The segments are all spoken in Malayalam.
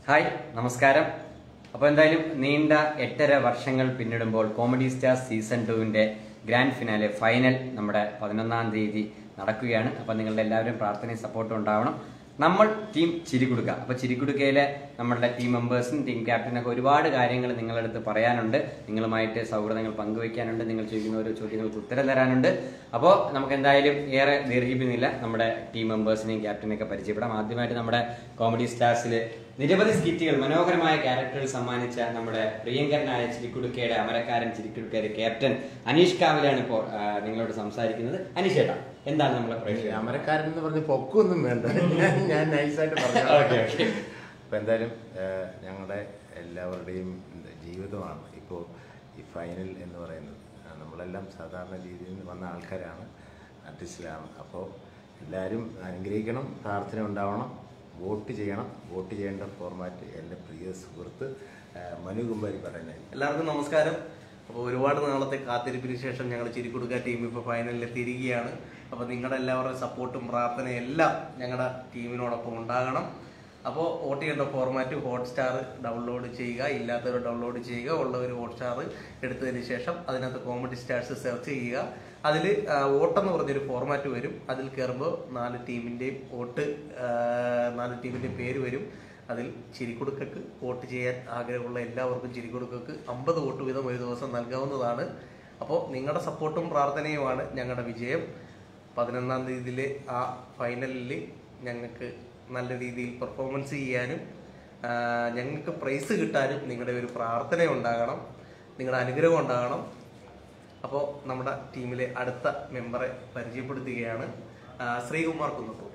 ഹായ് നമസ്കാരം അപ്പോൾ എന്തായാലും നീണ്ട എട്ടര വർഷങ്ങൾ പിന്നിടുമ്പോൾ കോമഡി സ്റ്റാർ സീസൺ ടുവിൻ്റെ ഗ്രാൻഡ് ഫിനാലെ ഫൈനൽ നമ്മുടെ പതിനൊന്നാം തീയതി നടക്കുകയാണ് അപ്പോൾ നിങ്ങളുടെ എല്ലാവരും പ്രാർത്ഥനയും സപ്പോർട്ടും ഉണ്ടാവണം നമ്മൾ ടീം ചിരിക്കുടുക്ക അപ്പോൾ ചിരിക്കുടുക്കയിലെ നമ്മളുടെ ടീം മെമ്പേഴ്സും ടീം ക്യാപ്റ്റനൊക്കെ ഒരുപാട് കാര്യങ്ങൾ നിങ്ങളുടെ അടുത്ത് പറയാനുണ്ട് നിങ്ങളുമായിട്ട് സൗഹൃദങ്ങൾ പങ്കുവയ്ക്കാനുണ്ട് നിങ്ങൾ ചോദിക്കുന്ന ഓരോ ചോദ്യങ്ങൾക്ക് ഉത്തരം തരാനുണ്ട് അപ്പോൾ നമുക്ക് എന്തായാലും ഏറെ ദീർഘിപ്പിക്കുന്നില്ല നമ്മുടെ ടീം മെമ്പേഴ്സിനെയും ക്യാപ്റ്റനെയൊക്കെ പരിചയപ്പെടാം ആദ്യമായിട്ട് നമ്മുടെ കോമഡി സ്റ്റാർസിൽ നിരവധി സ്കിറ്റുകൾ മനോഹരമായ ക്യാരക്ടറുകൾ സമ്മാനിച്ച നമ്മുടെ പ്രിയങ്കരനായ ചിരിക്കുടുക്കയുടെ അമരക്കാരൻ ചിരിക്കുടുക്കയുടെ ക്യാപ്റ്റൻ അനീഷ് കാവലാണ് ഇപ്പോൾ ആ, നിങ്ങളോട് സംസാരിക്കുന്നത് അനീഷ് ചേട്ടാ എന്താണ് നമ്മളെ പ്രേക്ഷകർ അമരക്കാരൻ എന്ന് പറഞ്ഞ് പൊക്കൊന്നും വേണ്ട ഞാൻ ഞാൻ നൈസായിട്ട് പറഞ്ഞു ഓക്കെ ഓക്കെ അപ്പൊ എന്തായാലും ഏഹ്, ഞങ്ങളുടെ എല്ലാവരുടെയും എന്താ ജീവിതമാണ് ഇപ്പോൾ ഈ ഫൈനൽ എന്ന് പറയുന്നത് ആ, നമ്മളെല്ലാം സാധാരണ രീതിയിൽ നിന്ന് വന്ന ആൾക്കാരാണ് ആർട്ടിസ്റ്റിലാണ് അപ്പോൾ എല്ലാവരും അനുഗ്രഹിക്കണം പ്രാർത്ഥന ഉണ്ടാവണം വോട്ട് ചെയ്യണം വോട്ട് ചെയ്യേണ്ട ഫോർമാറ്റ് എൻ്റെ പ്രിയ സുഹൃത്ത് ഏഹ്, മനു കുമ്പാരി പറയുന്നത് എല്ലാവർക്കും നമസ്കാരം അപ്പോൾ ഒരുപാട് നാളത്തെ കാത്തിരിപ്പിന് ശേഷം ഞങ്ങൾ ചിരിക്കുടുക്ക ടീം ഇപ്പോൾ ഫൈനലിൽ എത്തിയിരിക്കുകയാണ് അപ്പോൾ നിങ്ങളുടെ എല്ലാവരുടെയും സപ്പോർട്ടും പ്രാർത്ഥനയും എല്ലാം ഞങ്ങളുടെ ടീമിനോടൊപ്പം ഉണ്ടാകണം അപ്പോൾ വോട്ട് ചെയ്യേണ്ട ഫോർമാറ്റ് ഹോട്ട്സ്റ്റാർ ഡൗൺലോഡ് ചെയ്യുക ഇല്ലാത്തവർ ഡൗൺലോഡ് ചെയ്യുക ഉള്ളവർ ഹോട്ട്സ്റ്റാർ എടുത്തതിന് ശേഷം അതിനകത്ത് കോമഡി സ്റ്റാർസ് സെർച്ച് ചെയ്യുക അതിൽ വോട്ടെന്ന് പറഞ്ഞൊരു ഫോർമാറ്റ് വരും അതിൽ കയറുമ്പോൾ നാല് ടീമിൻ്റെയും വോട്ട് ആ, നാല് ടീമിൻ്റെയും പേര് വരും അതിൽ ചിരിക്കുടുക്കക്ക് വോട്ട് ചെയ്യാൻ ആഗ്രഹമുള്ള എല്ലാവർക്കും ചിരിക്കുടുക്കക്ക് അമ്പത് വോട്ട് വീതം ഒരു ദിവസം നൽകാവുന്നതാണ് അപ്പോൾ നിങ്ങളുടെ സപ്പോർട്ടും പ്രാർത്ഥനയുമാണ് ഞങ്ങളുടെ വിജയം പതിനൊന്നാം തീയതിയിലെ ആ ഫൈനലിൽ ഞങ്ങൾക്ക് നല്ല രീതിയിൽ പെർഫോമൻസ് ചെയ്യാനും ആ, ഞങ്ങൾക്ക് പ്രൈസ് കിട്ടാനും നിങ്ങളുടെ ഒരു പ്രാർത്ഥന ഉണ്ടാകണം നിങ്ങളുടെ അനുഗ്രഹം ഉണ്ടാകണം അപ്പോൾ നമ്മുടെ ടീമിലെ അടുത്ത മെമ്പറെ പരിചയപ്പെടുത്തുകയാണ് ആ, ശ്രീകുമാർ കുന്നത്തൂർ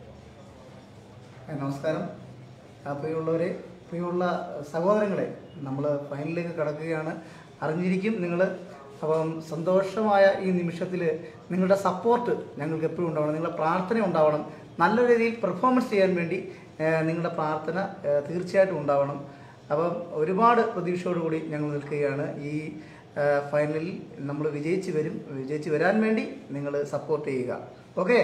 ഹായ്, നമസ്കാരം ആ, പ്രിയമുള്ളവരെ പ്രിയമുള്ള സഹോദരങ്ങളെ നമ്മൾ ഫൈനലിലേക്ക് കടക്കുകയാണ് അറിഞ്ഞിരിക്കും നിങ്ങൾ അപ്പം സന്തോഷമായ ഈ നിമിഷത്തിൽ നിങ്ങളുടെ സപ്പോർട്ട് ഞങ്ങൾക്ക് എപ്പോഴും ഉണ്ടാവണം നിങ്ങളുടെ പ്രാർത്ഥന ഉണ്ടാവണം നല്ല രീതിയിൽ പെർഫോമൻസ് ചെയ്യാൻ വേണ്ടി ആ, നിങ്ങളുടെ പ്രാർത്ഥന ആ, തീർച്ചയായിട്ടും ഉണ്ടാവണം അപ്പം ഒരുപാട് പ്രതീക്ഷയോടുകൂടി ഞങ്ങൾ നിൽക്കുകയാണ് ഈ ആ, ഫൈനലിൽ നമ്മൾ വിജയിച്ച് വരും വിജയിച്ച് വരാൻ വേണ്ടി നിങ്ങൾ സപ്പോർട്ട് ചെയ്യുക ഓക്കെ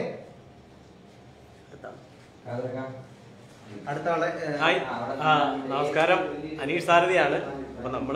അടുത്ത ആളെ ഏ, ഹായ് ആ, നമസ്കാരം അനീഷ് സാരഥിയാണ് അപ്പം നമ്മൾ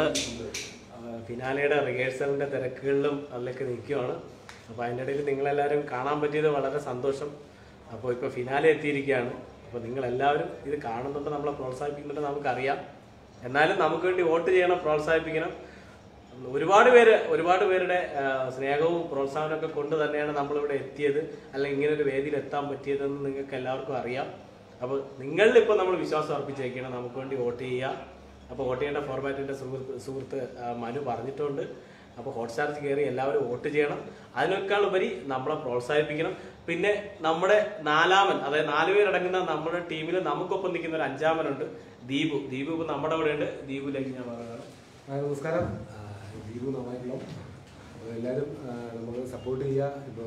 ഫിനാലയുടെ റിഹേഴ്സലിൻ്റെ തിരക്കുകളിലും അതിലൊക്കെ നിൽക്കുകയാണ് അപ്പോൾ അതിൻ്റെ ഇടയിൽ നിങ്ങളെല്ലാവരും കാണാൻ പറ്റിയത് വളരെ സന്തോഷം അപ്പോൾ ഇപ്പോൾ ഫിനാലെ എത്തിയിരിക്കുകയാണ് അപ്പോൾ നിങ്ങളെല്ലാവരും ഇത് കാണുന്നുണ്ട് നമ്മളെ പ്രോത്സാഹിപ്പിക്കുന്നുണ്ട് നമുക്കറിയാം എന്നാലും നമുക്ക് വേണ്ടി വോട്ട് ചെയ്യണം പ്രോത്സാഹിപ്പിക്കണം ഒരുപാട് പേര് ഒരുപാട് പേരുടെ ആ, സ്നേഹവും പ്രോത്സാഹനവും ഒക്കെ കൊണ്ട് തന്നെയാണ് നമ്മളിവിടെ എത്തിയത് അല്ലെങ്കിൽ ഇങ്ങനെ ഒരു വേദിയിൽ എത്താൻ പറ്റിയതെന്ന് നിങ്ങൾക്ക് എല്ലാവർക്കും അറിയാം അപ്പോൾ നിങ്ങളിൽ ഇപ്പോൾ നമ്മൾ വിശ്വാസം അർപ്പിച്ചേക്കണം നമുക്ക് വേണ്ടി വോട്ട് ചെയ്യുക അപ്പോൾ വോട്ട് ചെയ്യേണ്ട ഫോർമാറ്റിൻ്റെ സുഹൃത്ത് സുഹൃത്ത് ആ, മനു പറഞ്ഞിട്ടുണ്ട് അപ്പോൾ ഹോട്ട്സ്റ്റാറിൽ കയറി എല്ലാവരും വോട്ട് ചെയ്യണം അതിനേക്കാൾ ഉപരി നമ്മളെ പ്രോത്സാഹിപ്പിക്കണം പിന്നെ നമ്മുടെ നാലാമൻ അതായത് നാല് പേരടങ്ങുന്ന നമ്മുടെ ടീമിൽ നമുക്കൊപ്പം നിൽക്കുന്ന ഒരു അഞ്ചാമനുണ്ട് ദീപു ദീപു ഇപ്പോൾ നമ്മുടെ ഇവിടെ ഉണ്ട് ദീപുലേക്ക് ഞാൻ പറയുകയാണ് ആ, നമസ്കാരം ആ, ദീപു നവായിക്കുളം അപ്പോൾ എല്ലാവരും നമ്മൾ സപ്പോർട്ട് ചെയ്യുക ഇപ്പോൾ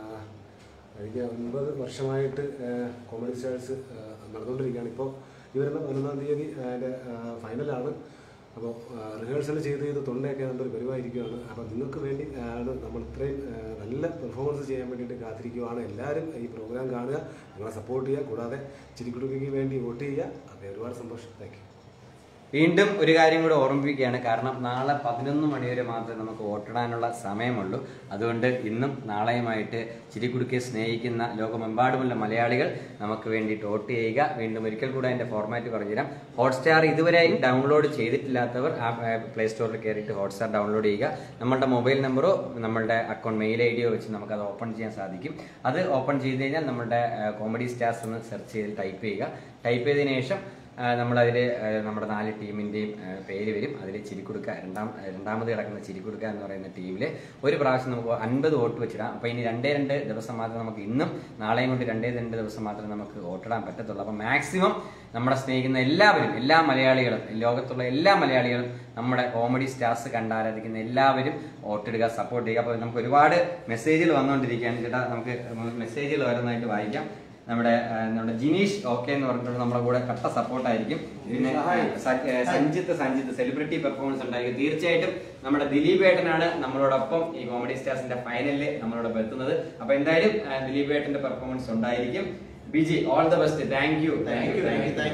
കഴിഞ്ഞ ഒൻപത് വർഷമായിട്ട് കോമഡി സ്റ്റാർസ് നടന്നുകൊണ്ടിരിക്കുകയാണ് ഇപ്പോൾ ഈ വരുന്ന പതിനൊന്നാം തീയതി അതിൻ്റെ ഫൈനലാണ് അപ്പോൾ റിഹേഴ്സൽ ചെയ്ത് ചെയ്ത് തൊണ്ടയൊക്കെ നല്ലൊരു പരിവായിരിക്കുകയാണ് അപ്പോൾ നിങ്ങൾക്ക് വേണ്ടി ആണ് നമ്മൾ ഇത്രയും ആ, നല്ല പെർഫോമൻസ് ചെയ്യാൻ വേണ്ടിയിട്ട് കാത്തിരിക്കുകയാണ് എല്ലാവരും ഈ പ്രോഗ്രാം കാണുക നിങ്ങളെ സപ്പോർട്ട് ചെയ്യുക കൂടാതെ ചിരിക്കുടുക്കയ്ക്ക് വേണ്ടി വോട്ട് ചെയ്യുക അപ്പോൾ ഒരുപാട് സന്തോഷം താങ്ക് യു വീണ്ടും ഒരു കാര്യം കൂടി ഓർമ്മിപ്പിക്കുകയാണ് കാരണം നാളെ പതിനൊന്ന് മണി വരെ മാത്രമേ നമുക്ക് വോട്ടിടാനുള്ള സമയമുള്ളൂ അതുകൊണ്ട് ഇന്നും നാളെയുമായിട്ട് ചിരിക്കുടുക്കെ സ്നേഹിക്കുന്ന ലോകമെമ്പാടുമുള്ള മലയാളികൾ നമുക്ക് വേണ്ടിയിട്ട് വോട്ട് ചെയ്യുക വീണ്ടും ഒരിക്കൽ കൂടെ അതിൻ്റെ ഫോർമാറ്റ് പറഞ്ഞുതരാം ഹോട്ട്സ്റ്റാർ ഇതുവരെ ഡൗൺലോഡ് ചെയ്തിട്ടില്ലാത്തവർ ആ പ്ലേ സ്റ്റോറിൽ കയറിയിട്ട് ഹോട്ട്സ്റ്റാർ ഡൗൺലോഡ് ചെയ്യുക നമ്മളുടെ മൊബൈൽ നമ്പറോ നമ്മളുടെ അക്കൗണ്ട് മെയിൽ ഐ ഡിയോ വെച്ച് നമുക്കത് ഓപ്പൺ ചെയ്യാൻ സാധിക്കും അത് ഓപ്പൺ ചെയ്ത് കഴിഞ്ഞാൽ നമ്മുടെ കോമഡി സ്റ്റാർസ് എന്ന് സെർച്ച് ചെയ്ത് ടൈപ്പ് ചെയ്യുക ടൈപ്പ് ചെയ്തതിനു ശേഷം ആ, നമ്മളതിൽ ആ, നമ്മുടെ നാല് ടീമിൻ്റെയും ആ, പേര് വരും അതിൽ ചിരിക്കുടുക്ക രണ്ടാം രണ്ടാമത് കിടക്കുന്ന ചിരിക്കുടുക്ക എന്ന് പറയുന്ന ടീമിൽ ഒരു പ്രാവശ്യം നമുക്ക് അൻപത് വോട്ട് വെച്ചിടാം അപ്പോൾ ഇനി രണ്ടേ രണ്ട് ദിവസം മാത്രമേ നമുക്ക് ഇന്നും നാളെയും കൊണ്ട് രണ്ടേ രണ്ട് ദിവസം മാത്രമേ നമുക്ക് വോട്ടിടാൻ പറ്റത്തുള്ളൂ അപ്പോൾ മാക്സിമം നമ്മളെ സ്നേഹിക്കുന്ന എല്ലാവരും എല്ലാ മലയാളികളും ലോകത്തുള്ള എല്ലാ മലയാളികളും നമ്മുടെ കോമഡി സ്റ്റാർസ് കണ്ടാരാധിക്കുന്ന എല്ലാവരും വോട്ടിടുക സപ്പോർട്ട് ചെയ്യുക അപ്പോൾ നമുക്ക് ഒരുപാട് മെസ്സേജുകൾ വന്നുകൊണ്ടിരിക്കുകയാണ് ചേട്ടാ നമുക്ക് മെസ്സേജുകൾ വരുന്നതായിട്ട് വായിക്കാം നമ്മുടെ ആ, നമ്മുടെ ജിനീഷ് ഓക്കെ എന്ന് പറഞ്ഞിട്ടുള്ള നമ്മുടെ കൂടെ കട്ട സപ്പോർട്ടായിരിക്കും പിന്നെ സ- ഏ, സഞ്ജിത്ത് സഞ്ജിത്ത് സെലിബ്രിറ്റി പെർഫോമൻസ് ഉണ്ടായിരിക്കും തീർച്ചയായിട്ടും നമ്മുടെ ദിലീപ് ഏട്ടനാണ് നമ്മളോടൊപ്പം ഈ കോമഡി സ്റ്റാർസിന്റെ ഫൈനലിൽ നമ്മളോടൊപ്പം എത്തുന്നത് അപ്പൊ എന്തായാലും ആ, ദിലീപ് ഏട്ടന്റെ പെർഫോമൻസ് ഉണ്ടായിരിക്കും Biji all the best thank you Thank you, thank you, thank you. Thank you thank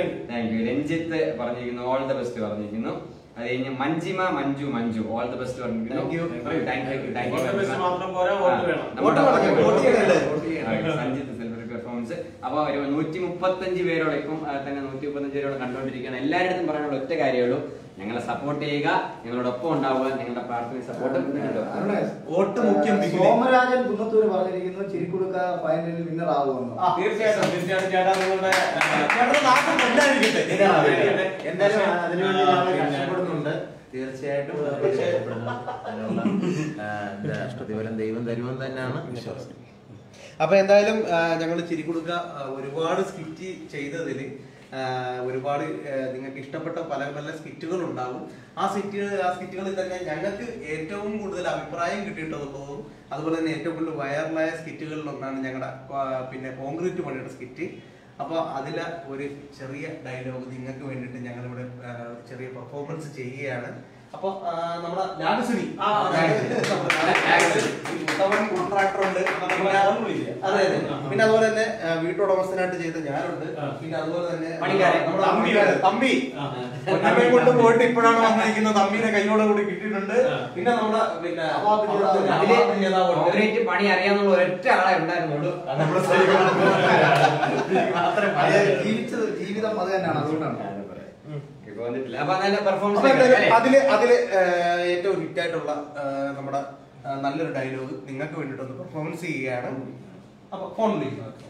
thank you thank you Ranjith പറഞ്ഞിരിക്കുന്നു ഓൾ ദ ബെസ്റ്റ് പറഞ്ഞിരിക്കുന്നു അത് കഴിഞ്ഞ് Manjima Manju Manju all the best പറഞ്ഞിരിക്കുന്നു Thank you. Thank you thank All the best you മാത്രം പോരാ, vote വേണം. Vote വേണം, vote ചെയ്യണല്ലേ? സഞ്ജിത്ത് സെലിബ്രിറ്റി പെർഫോമൻസ് അപ്പൊ ഒരു നൂറ്റി മുപ്പത്തഞ്ച് പേരോളം ഇപ്പം ആ, തന്നെ നൂറ്റി മുപ്പത്തഞ്ച് പേരോളം കണ്ടുകൊണ്ടിരിക്കുകയാണ് എല്ലാവരുടെ പറയാനുള്ള ഒറ്റ കാര്യമുള്ളൂ ഞങ്ങളെ സപ്പോർട്ട് ചെയ്യുക ഞങ്ങളോടൊപ്പം ഉണ്ടാവുക നിങ്ങളുടെ പ്രാർത്ഥന സപ്പോർട്ടും അരുണേ, വോട്ട് മുഖ്യം ബിഗിലെ. സോമരാജൻ കുന്നത്തൂര് പറഞ്ഞിരിക്കുന്നു ചിരിക്കുടുക്ക ഫൈനലിൽ വിന്നർ ആകുമെന്ന് ആ, തീർച്ചയായിട്ടും തീർച്ചയായിട്ടും ചേട്ടാ നിങ്ങളുടെ ചേട്ടന്റെ നാട്ടിൽ ഉണ്ടായിരിക്കട്ടെ. എന്തായാലും അതിനുവേണ്ടി ആ, ഞങ്ങൾ പിന്നെ കഷ്ടപ്പെടുന്നുണ്ട് തീർച്ചയായിട്ടും പക്ഷേ അതിനുള്ള ആ, എന്താ, പ്രതിഫലം ദൈവം തരുമെന്ന് തന്നെയാണ് വിശ്വാസം അപ്പൊ എന്തായാലും ഞങ്ങൾ ചിരിക്കുടുക്ക ആ, ഒരുപാട് സ്കിറ്റ് ചെയ്തതിൽ ഒരുപാട് ആ, നിങ്ങൾക്ക് ഇഷ്ടപ്പെട്ട പല പല സ്കിറ്റുകൾ ഉണ്ടാകും ആ സ്കിറ്റുകൾ ആ സ്കിറ്റുകളിൽ തന്നെ ഞങ്ങൾക്ക് ഏറ്റവും കൂടുതൽ അഭിപ്രായം കിട്ടിയിട്ടുള്ളതും അതുപോലെ തന്നെ ഏറ്റവും കൂടുതൽ വൈറലായ സ്കിറ്റുകളിൽ ഒന്നാണ് ഞങ്ങളുടെ ആ, പിന്നെ കോൺക്രീറ്റ് പണിയുടെ സ്കിറ്റ് അപ്പോൾ അതിലെ ഒരു ചെറിയ ഡയലോഗ് നിങ്ങൾക്ക് വേണ്ടിയിട്ട് ഞങ്ങളിവിടെ ആ, ഒരു ചെറിയ പെർഫോമൻസ് ചെയ്യുകയാണ് അപ്പോൾ നമ്മുടെ ലാഗസുനി ആ, ആ, കോൺട്രാക്ടർ ഉണ്ട് നമ്മളെ അറിവില്ല. അതെ അതെ പിന്നെ അതുപോലെ തന്നെ ആ, വീട്ടുടമസ്ഥനായിട്ട് ചെയ്ത ഞാനുണ്ട് ആ. പിന്നെ അതുപോലെ തന്നെ പണിക്കാരൻ. നമ്മുടെ തമ്പി. പണിക്കാരൻ, തമ്പി ആ. പൊന്നമ്മയെ കൊണ്ട് പോയിട്ട് ഇപ്പോഴാണ് വന്നിരിക്കുന്നത് തമ്മിനെ കയ്യോടെ കൂടി കിട്ടിയിട്ടുണ്ട് ആ. പിന്നെ നമ്മുടെ പിന്നെ അവാർഡ് ജേതാവ്. അതില് അവാർഡ് ജേതാവുണ്ട്. കോൺക്രീറ്റ് പണി അറിയാന്നുള്ള ഒരൊറ്റ ആളെ ഉണ്ടായിരുന്നുള്ളൂ അത് നമ്മുടെ മാത്രമേ അത് ജീവിച്ചത് ജീവിതം അത് തന്നെയാണ് അതുകൊണ്ടാണ് ഇപ്പൊ വന്നിട്ടില്ല അപ്പൊ നല്ല അപ്പൊ പെർഫോമൻസ് എന്തായാലും അതില് അതില് ആ, ഏറ്റവും ഹിറ്റ് ആയിട്ടുള്ള ആ, നമ്മുടെ ആ, നല്ലൊരു ഡയലോഗ് നിങ്ങൾക്ക് വേണ്ടിയിട്ടൊന്ന് പെർഫോമൻസ് ചെയ്യുകയാണ് അപ്പൊ ഫോണിൽ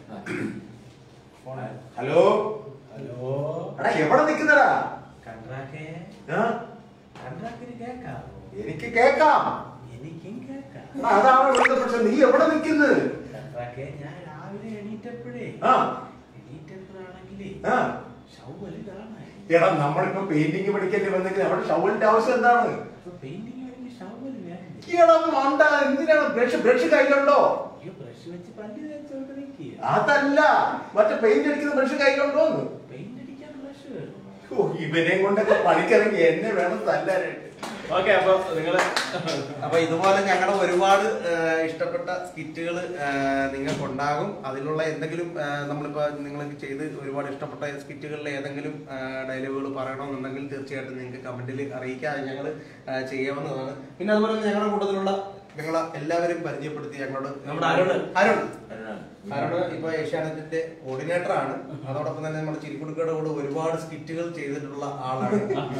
ഹലോ ഹലോ എടാ എവിടെ നിൽക്കുന്നടാ കണ്ട്രാക്കേ ആ? കണ്ട്രാക്കിന് കേൾക്കാമോ എനിക്ക് കേക്കാം എനിക്കും കേൾക്കാം എടാ, അതാണ് ഇവിടുത്തെ പ്രശ്നം നീ എവിടെ നിൽക്കുന്നത് കണ്ട്രാക്കേ ഞാൻ രാവിലെ എണീറ്റപ്പോഴേ ആ എണീറ്റപ്പോഴാണെങ്കിലേ ആ. ഷൗവല് കാണാൻ എടാ നമ്മളിപ്പോ പെയിന്റിങ് പഠിക്കേണ്ടി വന്നെങ്കിൽ അവിടെ ഷവലിന്റെ ആവശ്യം എന്താണ് പെയിന്റിങ് വേണ്ടി ഷൗവല് വേണം എടാ മണ്ട എന്തിനാണ് ബ്രഷ് ബ്രഷ് കയ്യിലുണ്ടോ ഈ ബ്രഷ് വെച്ച് പല്ല് തേച്ചോണ്ട് നിൽക്കുക അതല്ല മറ്റേ പെയിന്റ് അടിക്കുന്ന ബ്രഷ് കയ്യിലുണ്ടോന്ന് പെയിന്റ് അടിക്കാൻ ബ്രഷ് വേണം ഓ ഇവനെയും കൊണ്ടൊക്കെ പണിക്കിറങ്ങി എന്നെ വേണം തല്ലാനായിട്ട് ഓക്കെ അപ്പൊ നിങ്ങള് അപ്പൊ ഇതുപോലെ ഞങ്ങളുടെ ഒരുപാട് ആ, ഇഷ്ടപ്പെട്ട സ്കിറ്റുകൾ നിങ്ങൾക്കുണ്ടാകും അതിലുള്ള എന്തെങ്കിലും ആ, നമ്മളിപ്പോ നിങ്ങൾക്ക് ചെയ്ത് ഒരുപാട് ഇഷ്ടപ്പെട്ട സ്കിറ്റുകളിലെ ഏതെങ്കിലും ഡയലോഗുകൾ പറയണമെന്നുണ്ടെങ്കിൽ തീർച്ചയായിട്ടും നിങ്ങൾക്ക് കമന്റിൽ അറിയിക്കാം ഞങ്ങൾ ചെയ്യാവുന്നതാണ് പിന്നെ അതുപോലെ തന്നെ ഞങ്ങളുടെ കൂട്ടത്തിലുള്ള ഞങ്ങളെ എല്ലാവരും പരിചയപ്പെടുത്തി ഞങ്ങളോട് നമ്മുടെ അരുണ്. അരുൺ അരുണ് ഇപ്പൊ ഏഷ്യാനെറ്റിന്റെ കോർഡിനേറ്റർ ആണ് അതോടൊപ്പം തന്നെ നമ്മുടെ ചിരിക്കുടുക്കയുടെ കൂടെ ഒരുപാട് സ്കിറ്റുകൾ ചെയ്തിട്ടുള്ള ആളാണ്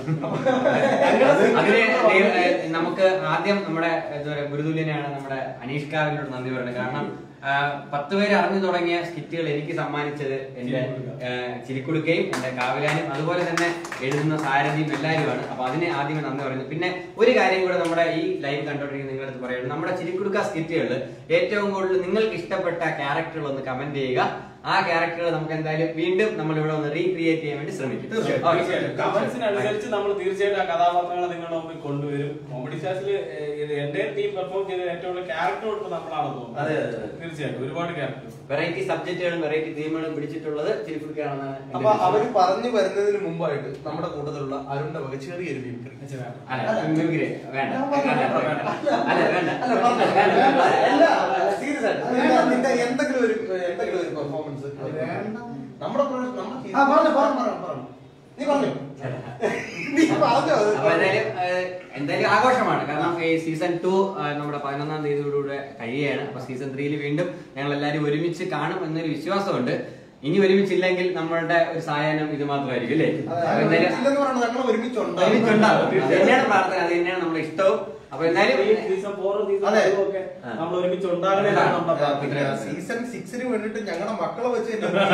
അതിന് ദൈവ- ഏഹ് നമുക്ക് ആദ്യം നമ്മുടെ എന്താ പറയാ ഗുരുതുല്യനാണ് നമ്മുടെ അനീഷ് കാവിനോട് നന്ദി പറയുന്നത് കാരണം ആ, പത്ത് പേര് അറിഞ്ഞു തുടങ്ങിയ സ്കിറ്റുകൾ എനിക്ക് സമ്മാനിച്ചത് എന്റെ ഏഹ്, ചിരിക്കുടുക്കയും എന്റെ കാവിലാനും അതുപോലെ തന്നെ എഴുതുന്ന സാരഥിയും എല്ലാവരുമാണ് അപ്പൊ അതിന് ആദ്യമേ നന്ദി പറയുന്നു പിന്നെ ഒരു കാര്യം കൂടെ നമ്മുടെ ഈ ലൈവ് കണ്ടോണ്ടിരിക്കുന്ന നിങ്ങളുടെ അടുത്ത് പറയുന്നത് നമ്മുടെ ചിരിക്കുടുക്ക സ്കിറ്റുകളിൽ ഏറ്റവും കൂടുതൽ നിങ്ങൾക്ക് ഇഷ്ടപ്പെട്ട ക്യാരക്ടറുകൾ ഒന്ന് കമന്റ് ചെയ്യുക ആ ക്യാരക്ടറുകൾ നമുക്ക് എന്തായാലും വീണ്ടും നമ്മൾ ഇവിടെ ഒന്ന് റീക്രിയേറ്റ് ചെയ്യാൻ വേണ്ടി ശ്രമിക്കും തീർച്ചയായിട്ടും കമന്റ്സിനനുസരിച്ച് നമ്മൾ തീർച്ചയായിട്ടും ആ കഥാപാത്രങ്ങളെ നിങ്ങളുടെ മുമ്പിൽ കൊണ്ടുവരും കോമഡി സ്റ്റാർസിൽ എന്റെ ടീം പെർഫോം ചെയ്ത ഏറ്റവും കൂടുതൽ ക്യാരക്ടർ കൊടുത്ത് നമ്മളാണെന്ന് തോന്നുന്നു അതെ, അതെ, അതെ. തീർച്ചയായിട്ടും ഒരുപാട് ക്യാരക്ടർ വെറൈറ്റി സബ്ജക്റ്റുകളും വെറൈറ്റി തീമുകളും പിടിച്ചിട്ടുള്ളത് ചിരിക്കുടുക്കാണെന്നാണ് എന്റെ അപ്പൊ വിശ്വാസം. അവര് പറഞ്ഞു വരുന്നതിന് മുമ്പായിട്ട് നമ്മുടെ കൂട്ടത്തിലുള്ള അരുണിന്റെ വക ചെറിയൊരു മിമിക്രി അല്ല, മിമിക്രി വേണ്ട. വേണ്ട, വേണ്ട. അല്ല, വേണ്ട. അല്ല, പറഞ്ഞോ. വേണ്ട, വേണ്ട. അല്ല, serious ആയിട്ട്. നിന്റെ- നിന്റെ എന്തെങ്കിലും ഒരു എന്തെങ്കിലും ഒരു പെർഫോമൻസ് വേണ്ട. നമ്മുടെ പ്രൊഡക്ഷൻ നമ്മുടെ ആ, പറഞ്ഞോ, പറഞ്ഞോ, പറഞ്ഞോ, പറഞ്ഞോ. നീ പറഞ്ഞു നീ പറഞ്ഞോ അത് അപ്പൊ എന്തായാലും ഏഹ്, എന്തായാലും ആഘോഷമാണ് കാരണം ഈ സീസൺ ടു നമ്മുടെ പതിനൊന്നാം തീയതിയോടുകൂടെ കഴിയുകയാണ് അപ്പൊ സീസൺ ത്രീയിൽ വീണ്ടും ഞങ്ങൾ എല്ലാവരും ഒരുമിച്ച് കാണും എന്നൊരു വിശ്വാസമുണ്ട് ഇനി ഒരുമിച്ചില്ലെങ്കിൽ നമ്മളുടെ ഒരു സായാഹ്നം ഇത് മാത്രമായിരിക്കും അല്ലേ അപ്പൊ എന്തായാലും ഇല്ലെന്ന് പറഞ്ഞാൽ ഞങ്ങൾ ഒരുമിച്ചുണ്ടാവും ഒരുമിച്ചുണ്ടാവും അത് തന്നെയാണ് പ്രാർത്ഥന അത് തന്നെയാണ് നമ്മുടെ ഇഷ്ടവും അപ്പൊ എന്തായാലും സീസൺ ഫോറും സീസൺ അതെ. ഫൈവും ഒക്കെ നമ്മൾ ഒരുമിച്ച് ഉണ്ടാകണേ എന്നാണ് നമ്മുടെ പിന്നെ പ്രാർത്ഥന സീസൺ സിക്സിന് വേണ്ടിട്ട് ഞങ്ങളുടെ മക്കളെ വെച്ച്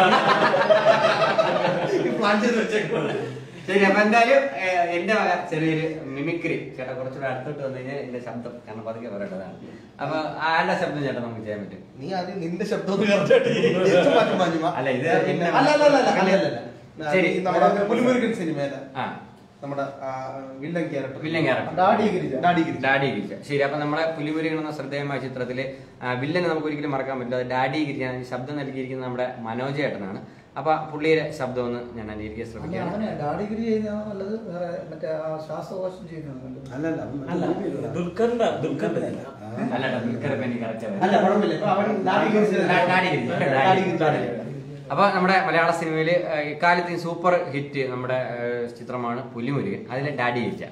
പ്ലാൻ ചെയ്ത് വെച്ചേക്കുന്നത് ശരി അപ്പൊ എന്തായാലും ഏഹ്, എന്റെ വക ചെറിയൊരു മിമിക്രി ചേട്ടാ കുറച്ചുകൂടെ അടുത്തോട്ട് വന്നു കഴിഞ്ഞാൽ എന്റെ ശബ്ദം കാരണം പതുക്കെ പറയേണ്ടതാണ് അപ്പൊ ആരുടെ ശബ്ദം ചേട്ടാ നമുക്ക് ചെയ്യാൻ പറ്റും നീ ആദ്യം നിന്റെ ശബ്ദം ഒന്ന് correct ആയിട്ട് ചെയ്യ്. ഏറ്റവും മാറ്റം മാറ്റുക. അല്ല, ഇത് പിന്നെ എന്നെ- അല്ല അല്ല അല്ല അല്ല അല്ല, അല്ല, അല്ല. ശരി. ഈ നമ്മുടെ പുലിമുരുകൻ സിനിമയിലെ ആ നമ്മുടെ ആ, villain character villain character daddy Girija. Daddy Girija. Daddy Girija ശരി അപ്പൊ നമ്മുടെ പുലിമുരുകൻ എന്ന ശ്രദ്ധേയമായ ചിത്രത്തില് ആ, വില്ലനെ നമുക്ക് ഒരിക്കലും മറക്കാൻ പറ്റില്ല അത് ഡാഡി ഗിരിജ ശബ്ദം നൽകിയിരിക്കുന്നത് നമ്മുടെ മനോജ് ഏട്ടനാണ് അപ്പൊ പുള്ളിയുടെ ശബ്ദം ഒന്ന് ഞാൻ അനുകരിക്കാൻ അല്ല, ശ്രമിക്കുകയാണ് അവനെ ഡാഡി ഗിരി ചെയ്യുന്നതാണോ നല്ലത് വേറെ മറ്റേ ആ ശ്വാസകോശം ചെയ്യുന്നതാണോ നല്ലത് അല്ല ദുൽഖറിന്റെ ദുൽഖറിന്റെ അല്ല ദുൽഖർ ഇപ്പൊ എനിക്ക് correct ആയി. അല്ല കുഴപ്പമില്ല ഇപ്പൊ അവൻ ഡാഡി ഗിരിജ. ഡാ- ഡാഡി ഗിരിജ. ഡാഡി ഗിരിജ. അപ്പൊ നമ്മുടെ മലയാള സിനിമയിൽ ഇക്കാലത്ത് സൂപ്പർ ഹിറ്റ് നമ്മുടെ ഏഹ്, ചിത്രമാണ് പുലിമുരുകൻ അതിലെ ഡാഡി ഗിരിജ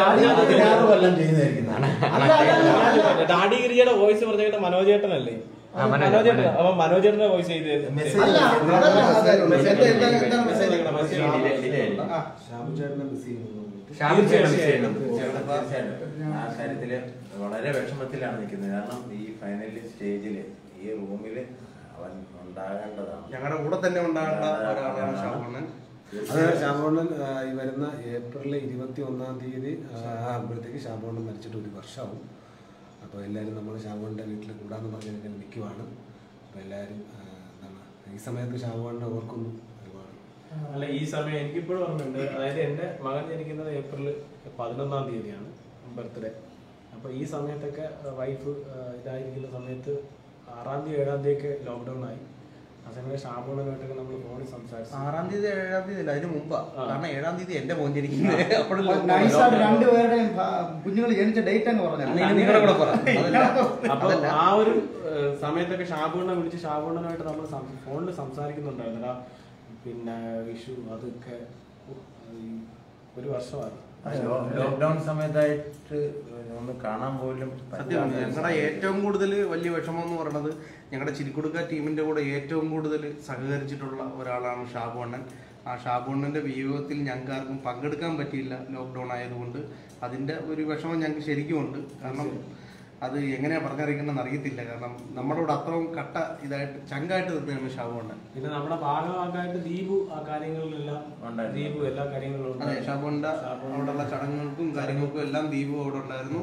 ഡാഡി ഗിരിജയുടെ വോയിസ് പറഞ്ഞിട്ട് മനോജേട്ടനല്ലേ ആ, മനോജ്, മനോജേട്ടൻ മനോജ്. അപ്പൊ മനോജേട്ടന്റെ വോയിസ് ചെയ്ത് അല്ല അതല്ല അത് മെസ്സേജ് എന്താണ് എന്താണ് മെസ്സേജ് ഡിലേ- ഡിലേ ആയി. ആ. ഷാബു ചേട്ടനെ മിസ് ചെയ്യുന്നു ഷാബു ചേട്ടൻ miss ചെയ്യുന്നു. തീർച്ചയായിട്ടും ആ കാര്യത്തില് വളരെ വിഷമത്തിലാണ് നിൽക്കുന്നത് കാരണം ഈ ഫൈനൽ സ്റ്റേജില് ഈ റൂമില് അവൻ ഉണ്ടാകേണ്ടതാണ് ഞങ്ങളുടെ കൂടെ തന്നെ ഉണ്ടാകേണ്ട ഒരാളാണ് ഷാബുണ്ണൻ അത് ഷാബോണ്ണൻ ആ, ഈ വരുന്ന ഏപ്രിൽ ഇരുപത്തി ഒന്നാം തീയതി ആ, ആകുമ്പോഴത്തേക്ക് ഷാബോണ്ണൻ മരിച്ചിട്ട് ഒരു വർഷമാവും അപ്പോൾ എല്ലാവരും നമ്മൾ ഷാബോണ്ണൻ്റെ വീട്ടിൽ കൂടാന്ന് പറഞ്ഞ് ഇങ്ങനെ നിൽക്കുവാണ് അപ്പോൾ എല്ലാവരും ആ, എന്താണ് ഈ സമയത്ത് ഷാബോണ്ണനെ ഓർക്കുന്നു ഒരുപാട് അല്ല ഈ സമയം എനിക്കിപ്പോഴും ഓർമ്മയുണ്ട് അതായത് എന്റെ മകൻ ജനിക്കുന്നത് ഏപ്രിൽ പതിനൊന്നാം തീയതിയാണ് ബർത്ത്ഡേ അപ്പൊ ഈ സമയത്തൊക്കെ വൈഫ് ഇതായിരിക്കുന്ന സമയത്ത് ആറാം തീയതി ഏഴാം തീയതി ഒക്കെ ലോക്ക്ഡൌൺ ആയി ആ സമയത്ത് ഷാബോണനായിട്ടൊക്കെ നമ്മൾ ഫോണിൽ സംസാരിച്ചു ആറാം തീയതി ഏഴാം തീയതി അല്ല അതിന് മുമ്പാ കാരണം ഏഴാം തീയതി എന്റെ മോൻ ജനിക്കുന്നത് നൈസായിട്ട് രണ്ടുപേരുടെയും കുഞ്ഞുങ്ങൾ ജനിച്ച ഡേറ്റ് അങ്ങ് പറഞ്ഞു നിങ്ങളുടെ കൂടെ പറ അപ്പൊ ആ ഒരു ഏഹ്, സമയത്തൊക്കെ ഷാബുണ്ണ വിളിച്ച് ഷാബുണ്ണനായിട്ട് നമ്മൾ ഫോണിൽ സംസാരിക്കുന്നുണ്ടായിരുന്നു എടാ, പിന്നെ വിഷു അതൊക്കെ ഈ ഒരു വർഷമായി ലോക്ക്ഡൌൺ സമയത്തായിട്ട് ഒന്ന് കാണാൻ പോലും സത്യം ഞങ്ങളുടെ ഏറ്റവും കൂടുതൽ വലിയ വിഷമം എന്ന് പറയുന്നത് ഞങ്ങളുടെ ചിരിക്കുടുക്ക ടീമിന്റെ കൂടെ ഏറ്റവും കൂടുതൽ സഹകരിച്ചിട്ടുള്ള ഒരാളാണ് ഷാബു അണ്ണൻ ആ ഷാബു അണ്ണന്റെ വിയോഗത്തിൽ ഞങ്ങൾക്ക് ആർക്കും പങ്കെടുക്കാൻ പറ്റിയില്ല ലോക്ക്ഡൗൺ ആയതുകൊണ്ട് അതിന്റെ ഒരു വിഷമം ഞങ്ങൾക്ക് ശരിക്കും ഉണ്ട് കാരണം അത് എങ്ങനെയാ പറഞ്ഞറിയിക്കണമെന്ന് അറിയത്തില്ല കാരണം നമ്മുടെ കൂടെ അത്രയും കട്ട ഇതായിട്ട് ചങ്കായിട്ട് നിൽക്കുകയാണ് ഷാബു അണ്ണൻ പിന്നെ നമ്മുടെ ഭാഗമാക്കായിട്ട് ദീപു ആ കാര്യങ്ങളിലെല്ലാം ഉണ്ടായിരുന്നു. ദീപു എല്ലാ കാര്യങ്ങളിലും അതെ ഉണ്ടായിരുന്നു. ഷാബുണ്ട അവിടെയുള്ള ചടങ്ങുകൾക്കും കാര്യങ്ങൾക്കും എല്ലാം ദീപു അവിടെ ഉണ്ടായിരുന്നു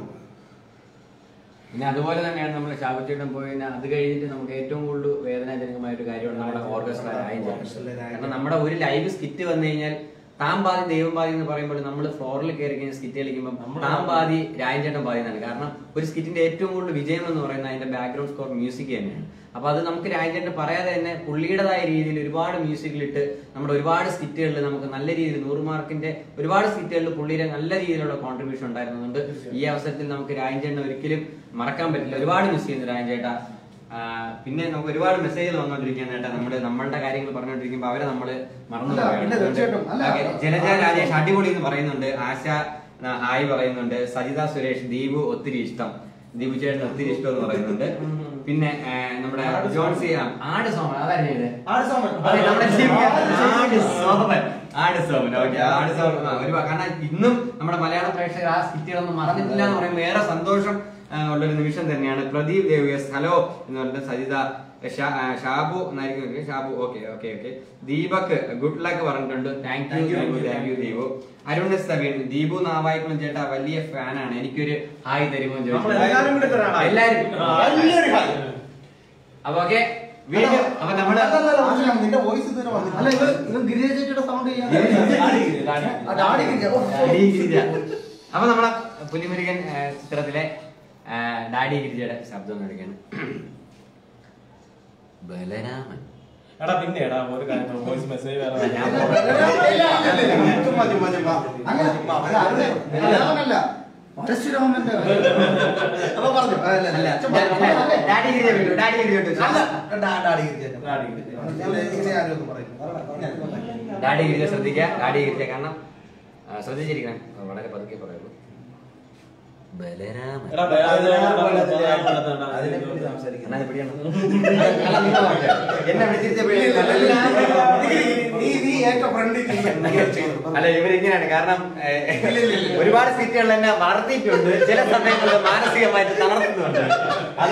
പിന്നെ അതുപോലെ തന്നെയാണ് നമ്മൾ ശാപച്ചേട്ടൻ പോയി കഴിഞ്ഞാൽ അത് കഴിഞ്ഞിട്ട് നമുക്ക് ഏറ്റവും കൂടുതൽ വേദനാജനകമായ ഒരു കാര്യമാണ് നമ്മുടെ ഓർക്കസ്ട്ര കാരണം നമ്മുടെ ഒരു ലൈവ് സ്കിറ്റ് വന്നു കഴിഞ്ഞാൽ താൻ പാതി ദൈവം പാതി എന്ന് പറയുമ്പോൾ നമ്മൾ ഫ്ലോറിൽ കയറി കഴിഞ്ഞാൽ സ്കിറ്റ് കളിക്കുമ്പോൾ താൻ പാതി രാജൻചേട്ടൻ പാതി എന്നാണ് കാരണം ഒരു സ്കിറ്റിന്റെ ഏറ്റവും കൂടുതൽ വിജയം എന്ന് പറയുന്നത് അതിന്റെ ബാക്ക്ഗ്രൗണ്ട് സ്കോർ മ്യൂസിക് തന്നെയാണ് അപ്പൊ അത് നമുക്ക് രാജൻചേട്ടൻ പറയാതെ തന്നെ പുള്ളിയുടേതായ രീതിയിൽ ഒരുപാട് മ്യൂസിക്കിലിട്ട് നമ്മുടെ ഒരുപാട് സ്കിറ്റുകളിൽ നമുക്ക് നല്ല രീതിയിൽ നൂറ് മാർക്കിന്റെ ഒരുപാട് സ്കിറ്റുകളിൽ പുള്ളിയുടെ നല്ല രീതിയിലുള്ള കോൺട്രിബ്യൂഷൻ ഉണ്ടായിരുന്നുണ്ട് ഈ അവസരത്തിൽ നമുക്ക് രാജൻചേട്ടനെ ഒരിക്കലും മറക്കാൻ പറ്റില്ല ഒരുപാട് മിസ് ചെയ്യുന്നു രാജൻചേട്ടാ ആ, പിന്നെ നമുക്ക് ഒരുപാട് മെസ്സേജുകൾ വന്നുകൊണ്ടിരിക്കുകയാണ് കേട്ടോ നമ്മുടെ നമ്മളുടെ കാര്യങ്ങൾ പറഞ്ഞുകൊണ്ടിരിക്കുമ്പോൾ അവരെ നമ്മൾ മറന്നു അല്ല, പിന്നെ തീർച്ചയായിട്ടും. അല്ല, ഓക്കേ, ജലജ രാജേഷ് അടിപൊളി എന്ന് പറയുന്നുണ്ട് ആശ ആ, ഹായ് പറയുന്നുണ്ട് സജിത സുരേഷ് ദീപു ഒത്തിരി ഇഷ്ടം ദീപു ചേട്ടൻ ഒത്തിരി ഇഷ്ടം എന്ന് പറയുന്നുണ്ട് പിന്നെ ആ, നമ്മുടെ ജോൺ സി ആ, ആട് സോമൻ അതായിരുന്നു ഇത് അതെ, നമ്മുടെ ദീപു ആട് സോമൻ ആട് സോമൻ ഓക്കെ ആട് സോമൻ ആ, ഒരു കാരണം ഇന്നും നമ്മുടെ മലയാള പ്രേക്ഷകർ ആ സ്കിറ്റുകളൊന്നും മറന്നിട്ടില്ല എന്ന് പറയുമ്പോൾ ഏറെ സന്തോഷം ആ, ഉള്ളൊരു നിമിഷം തന്നെയാണ് പ്രദീപ് ദേവിയസ് ഹലോ എന്ന് പറഞ്ഞിട്ട് സജിത ഷാ- ആ, ഷാബു എന്നായിരിക്കും ഒക്കെ. Shabu okay okay okay Deepak good luck പറഞ്ഞിട്ടുണ്ട് thank you thank you thank you Deepu Arun S Thaveen Deepu Navaikulam ചേട്ടാ വലിയ ഫാനാണ് എനിക്കൊരു ഹായ് തരുമോ എന്ന് ചോദിച്ചു. നമ്മളെല്ലാവരും കൂടെ തരാം ഹായ്. എല്ലാവരും വലിയൊരു ഹായ്. അപ്പൊ ഓക്കെ വീണ്ടും അപ്പൊ നമ്മള് നിന്റെ വോയിസ് ഇതുവരെ വന്നില്ല അല്ല ഇത് ഇത് ഗിരിജ ചേച്ചിയുടെ സൗണ്ട് ചെയ്യാൻ ആ, ഡാഡി ഗിരിജ ഓ, ഓ. ഡാഡി ഗിരിജ അപ്പൊ നമ്മളെ പുലിമുരുകൻ ആ, ചിത്രത്തിലെ ആ, ഡാഡി ഗിരിജയുടെ ശബ്ദം എടുക്കുകയാണ് ബലരാമൻ എടാ പിന്നെ എടാ ഒരു കാര്യം വോയിസ് മെസ്സേജ് വേറെ ഞാൻ ചുമ്മാ ചുമ്മാ ചുമ്മാ അങ്ങനെ അല്ല, അത് ബലരാമനല്ല പരശുരാമന്റെ അപ്പൊ പറഞ്ഞു ആ, അല്ല, അല്ല, അല്ല, ചുമ്മാ, ചുമ്മാ. ഞാൻ- ഡാഡി ഗിരിജ വിട്ടു, ഡാഡി ഗിരിജ വിട്ടു. അല്ല, ഡാ- ഡാഡി ഗിരിജ. ഡാഡി ഗിരിജ. ഞാൻ ഇങ്ങനെ ആരും ഒന്നും പറയില്ല. ഡാഡി ഗിരിജ ശ്രദ്ധിക്കുക ഡാഡി ഗിരിജ കാരണം ആ, ശ്രദ്ധിച്ചിരിക്കണം വളരെ പതുക്കെ പറയുള്ളൂ ബലരാമൻ എടാ വേറെ ഏതോ അതിനെപ്പറ്റി സംസാരിക്കണം എന്നാ ഇത് പിടിയാണ്. അല്ല, നിങ്ങൾ പറഞ്ഞോ. എന്നെ വിളിച്ചിരുത്തിയ പിള്ളേ നീ നീ ഏറ്റവും ഫ്രണ്ടിൽ അല്ല ഇവരിങ്ങനെയാണ് കാരണം ഏഹ്, ഒരുപാട് സീറ്റുകൾ എന്നെ വളർത്തിയിട്ടുണ്ട് ചില സമയങ്ങളിൽ മാനസികമായിട്ട് തളർത്തുന്നുണ്ട് അത്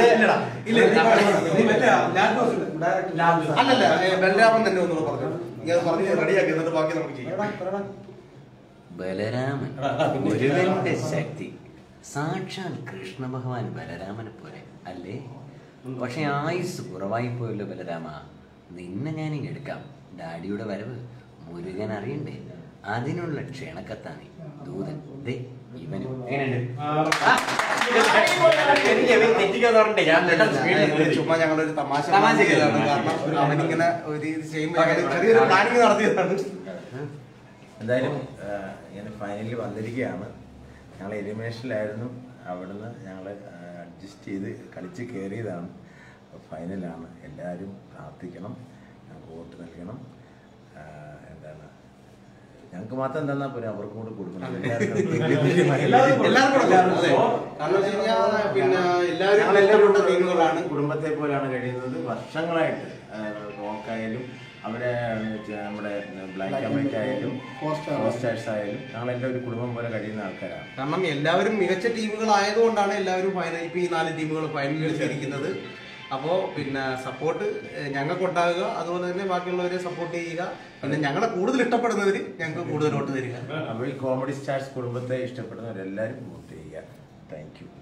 അല്ലല്ല ഏ, ബലരാമൻ തന്നെ ഒന്നുകൂടെ പറഞ്ഞു ഞാൻ പറഞ്ഞ് റെഡിയാക്കി എന്നിട്ട് ബാക്കി നമുക്ക് ചെയ്യാം ബലരാമൻ മുരുകന്റെ ശക്തി സാക്ഷാൽ കൃഷ്ണ ഭഗവാൻ ബലരാമനെ പോലെ അല്ലേ പക്ഷെ ആയുസ് കുറവായി പോയല്ലോ ബലരാമ നിന്നെ ഞാനിങ്ങ് എടുക്കാം ഡാഡിയുടെ വരവ് മുരുകൻ അറിയണ്ടേ അതിനുള്ള ക്ഷണക്കത്താണ് ദൂതൻ ദേ ഇവനും എങ്ങനെയുണ്ട് എനിക്ക് ഇവൻ തെറ്റിക്കാന്ന് പറഞ്ഞിട്ട് ഞാൻ പെട്ടെന്ന് speed ൽ ഇത് നിർത്തി. ചുമ്മാ ഞങ്ങളൊരു തമാശ തമാശ ചെയ്തതാണ് ചെയ്തതാണ്. കാരണം അവനിങ്ങനെ ഒരു ഇത് ചെയ്യുമ്പോൾ ഞങ്ങൾ ചെറിയൊരു പ്ലാനിങ് നടത്തിയതാണ് എന്തായാലും ആ, ഇങ്ങനെ ഫൈനലിൽ വന്നിരിക്കുകയാണ് ഞങ്ങൾ എലിമിനേഷനിലായിരുന്നു അവിടുന്ന് ഞങ്ങൾ അഡ്ജസ്റ്റ് ചെയ്ത് കളിച്ച് കയറിയതാണ് ഫൈനലാണ് എല്ലാവരും പ്രാർത്ഥിക്കണം ഞങ്ങൾക്ക് വോട്ട് നൽകണം ആ, എന്താണ് ഞങ്ങൾക്ക് മാത്രം തന്നാൽ പോരാ അവർക്കും കൂടെ കൊടുക്കണം എല്ലാവർക്കും കൊടുക്കണം. അതെ. കാരണം വെച്ച് കഴിഞ്ഞാൽ പിന്നെ എല്ലാവരും ഞങ്ങളെല്ലാവരും ഇഷ്ടപ്പെട്ട ടീമുകളാണ് കുടുംബത്തെ പോലെയാണ് കഴിയുന്നത് വർഷങ്ങളായിട്ട് റോക്കായാലും അവിടെ ചെ- നമ്മുടെ ബ്ലാക്ക് ആൻഡ് ആയാലും ഫോസ്റ്റേഴ്സ് ആയാലും ഞങ്ങളെല്ലാം ഒരു കുടുംബം പോലെ കഴിയുന്ന ആൾക്കാരാണ് കാരണം എല്ലാവരും മികച്ച ടീമുകളായതുകൊണ്ടാണ് എല്ലാവരും ഫൈനൽ ഇപ്പൊ ഈ നാല് ടീമുകൾ ഫൈനലിൽ എത്തിയിരിക്കുന്നത് അപ്പോൾ പിന്നെ സപ്പോർട്ട് ഞങ്ങൾക്ക് ഉണ്ടാകുക അതുപോലെ തന്നെ ബാക്കിയുള്ളവരെ സപ്പോർട്ട് ചെയ്യുക പിന്നെ ഞങ്ങളെ കൂടുതൽ ഇഷ്ടപ്പെടുന്നവർ ഞങ്ങൾക്ക് കൂടുതൽ വോട്ട് തരിക അപ്പോൾ ഈ കോമഡി സ്റ്റാർസ് കുടുംബത്തെ ഇഷ്ടപ്പെടുന്നവരെല്ലാവരും വോട്ട് ചെയ്യുക താങ്ക് യു